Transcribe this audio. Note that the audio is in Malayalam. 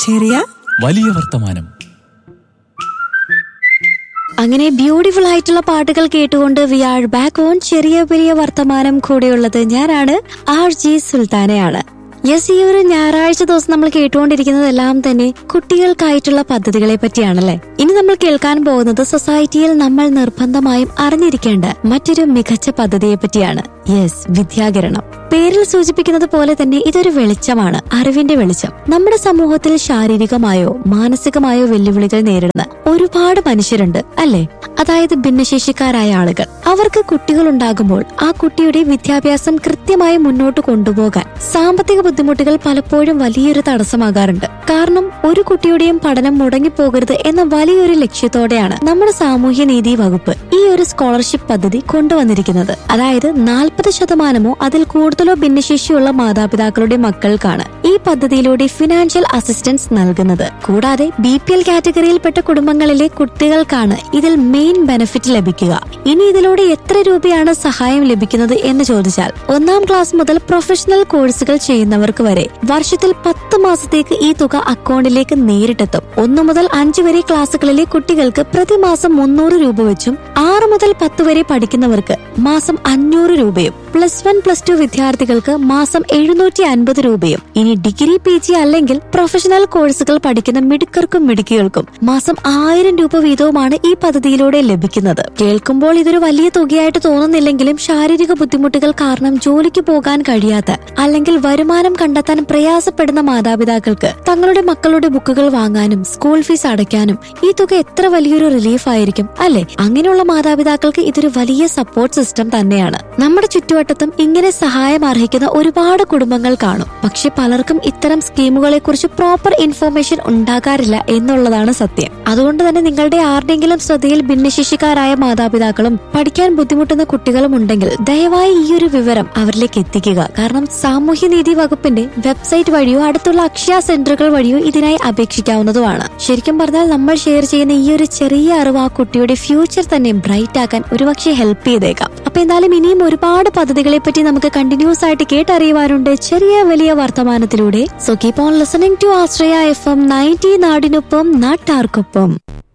ചെറിയ വലിയ വർത്തമാനം അങ്ങനെ ബ്യൂട്ടിഫുൾ ആയിട്ടുള്ള പാട്ടുകൾ കേട്ടുകൊണ്ട് വി ആർ ബാക്ക് ഓൺ ചെറിയ വലിയ വർത്തമാനം കൂടെയുള്ളത് ഞാനാണ് ആർ ജി സുൽത്താനയാണ് യെസ് ഈ ഒരു ഞായറാഴ്ച ദിവസം നമ്മൾ കേട്ടുകൊണ്ടിരിക്കുന്നതെല്ലാം തന്നെ കുട്ടികൾക്കായിട്ടുള്ള പദ്ധതികളെ പറ്റിയാണല്ലേ ഇനി നമ്മൾ കേൾക്കാൻ പോകുന്നത് സൊസൈറ്റിയിൽ നമ്മൾ നിർബന്ധമായും അറിഞ്ഞിരിക്കേണ്ട മറ്റൊരു മികച്ച പദ്ധതിയെ പറ്റിയാണ് യെസ് വിദ്യാകിരണം പേരിൽ സൂചിപ്പിക്കുന്നത് പോലെ തന്നെ ഇതൊരു വെളിച്ചമാണ് അറിവിന്റെ വെളിച്ചം നമ്മുടെ സമൂഹത്തിൽ ശാരീരികമായോ മാനസികമായോ വെല്ലുവിളികൾ നേരിടുന്ന ഒരുപാട് മനുഷ്യരുണ്ട് അല്ലെ അതായത് ഭിന്നശേഷിക്കാരായ ആളുകൾ അവർക്ക് കുട്ടികൾ ഉണ്ടാകുമ്പോൾ ആ കുട്ടിയുടെ വിദ്യാഭ്യാസം കൃത്യമായി മുന്നോട്ട് കൊണ്ടുപോകാൻ സാമ്പത്തിക ബുദ്ധിമുട്ടുകൾ പലപ്പോഴും വലിയൊരു തടസ്സമാകാറുണ്ട് കാരണം ഒരു കുട്ടിയുടെയും പഠനം മുടങ്ങിപ്പോകരുത് എന്ന വലിയൊരു ലക്ഷ്യത്തോടെയാണ് നമ്മുടെ സാമൂഹ്യ നീതി വകുപ്പ് ഈ ഒരു സ്കോളർഷിപ്പ് പദ്ധതി കൊണ്ടുവന്നിരിക്കുന്നത് അതായത് നാൽപ്പത് ശതമാനമോ അതിൽ കൂടുതലോ ഭിന്നശേഷിയുള്ള മാതാപിതാക്കളുടെ മക്കൾക്കാണ് ഈ പദ്ധതിയിലൂടെ ഫിനാൻഷ്യൽ അസിസ്റ്റൻസ് നൽകുന്നത് കൂടാതെ ബി പി എൽ കാറ്റഗറിയിൽപ്പെട്ട കുടുംബങ്ങളിലെ കുട്ടികൾക്കാണ് ഇതിൽ മെയിൻ ബെനിഫിറ്റ് ലഭിക്കുക ഇനി ഇതിലൂടെ എത്ര രൂപയാണ് സഹായം ലഭിക്കുന്നത് എന്ന് ചോദിച്ചാൽ ഒന്നാം ക്ലാസ് മുതൽ പ്രൊഫഷണൽ കോഴ്സുകൾ ചെയ്യുന്നവർക്ക് വരെ വർഷത്തിൽ പത്ത് മാസത്തേക്ക് ഈ തുക അക്കൗണ്ടിലേക്ക് നേരിട്ടെത്തും ഒന്നു മുതൽ അഞ്ച് വരെ ക്ലാസ്സുകളിലെ കുട്ടികൾക്ക് പ്രതിമാസം മുന്നൂറ് രൂപ വെച്ചും ആറ് മുതൽ പത്ത് വരെ പഠിക്കുന്നവർക്ക് മാസം അഞ്ഞൂറ് രൂപയും പ്ലസ് വൺ പ്ലസ് ടു വിദ്യാർത്ഥികൾക്ക് മാസം എഴുന്നൂറ്റി അൻപത് രൂപയും ഇനി ഡിഗ്രി പി ജി അല്ലെങ്കിൽ പ്രൊഫഷണൽ കോഴ്സുകൾ പഠിക്കുന്ന മിടുക്കർക്കും മിടുക്കികൾക്കും മാസം ആയിരം രൂപ വീതവുമാണ് ഈ പദ്ധതിയിലൂടെ ലഭിക്കുന്നത് കേൾക്കുമ്പോൾ ഇതൊരു വലിയ തുകയായിട്ട് തോന്നുന്നില്ലെങ്കിലും ശാരീരിക ബുദ്ധിമുട്ടുകൾ കാരണം ജോലിക്ക് പോകാൻ കഴിയാത്ത അല്ലെങ്കിൽ വരുമാനം കണ്ടെത്താൻ പ്രയാസപ്പെടുന്ന മാതാപിതാക്കൾക്ക് തങ്ങളുടെ മക്കളുടെ ബുക്കുകൾ വാങ്ങാനും സ്കൂൾ ഫീസ് അടയ്ക്കാനും ഈ തുക എത്ര വലിയൊരു റിലീഫ് ആയിരിക്കും അല്ലെ അങ്ങനെയുള്ള മാതാപിതാക്കൾക്ക് ഇതൊരു വലിയ സപ്പോർട്ട് സിസ്റ്റം തന്നെയാണ് നമ്മുടെ ചുറ്റുവട്ടത്തും ഇങ്ങനെ സഹായം അർഹിക്കുന്ന ഒരുപാട് കുടുംബങ്ങൾ കാണും പക്ഷെ പലർക്കും ഇത്തരം സ്കീമുകളെ കുറിച്ച് പ്രോപ്പർ ഇൻഫോർമേഷൻ ഉണ്ടാകാറില്ല എന്നുള്ളതാണ് സത്യം അതുകൊണ്ട് തന്നെ നിങ്ങളുടെ ആരുടെയെങ്കിലും ശ്രദ്ധയിൽ ഭിന്നശേഷിക്കാരായ മാതാപിതാക്കളും പഠിക്കാൻ ബുദ്ധിമുട്ടുന്ന കുട്ടികളും ഉണ്ടെങ്കിൽ ദയവായി ഈ ഒരു വിവരം അവരിലേക്ക് എത്തിക്കുക കാരണം സാമൂഹ്യനീതി വകുപ്പിന്റെ വെബ്സൈറ്റ് വഴിയോ അടുത്തുള്ള അക്ഷയ സെന്ററുകൾ വഴിയോ ഇതിനായി അപേക്ഷിക്കാവുന്നതുമാണ് ശരിക്കും പറഞ്ഞാൽ നമ്മൾ ഷെയർ ചെയ്യുന്ന ഈ ഒരു ചെറിയ അറിവ് ആ കുട്ടിയുടെ ഫ്യൂച്ചർ തന്നെ ബ്രൈറ്റ് ആക്കാൻ ഒരുപക്ഷെ ഹെൽപ്പ് ചെയ്തേക്കാം അപ്പൊ എന്തായാലും ഇനിയും ഒരുപാട് പദ്ധതികളെ പറ്റി നമുക്ക് കണ്ടിന്യൂസ് ആയിട്ട് കേട്ടറിയുവാനുണ്ട് ചെറിയ വലിയ വർത്തമാനത്തിലൂടെ so keep on listening to Ashraya F M ninety നാടിനൊപ്പം നാട്ടാർക്കൊപ്പം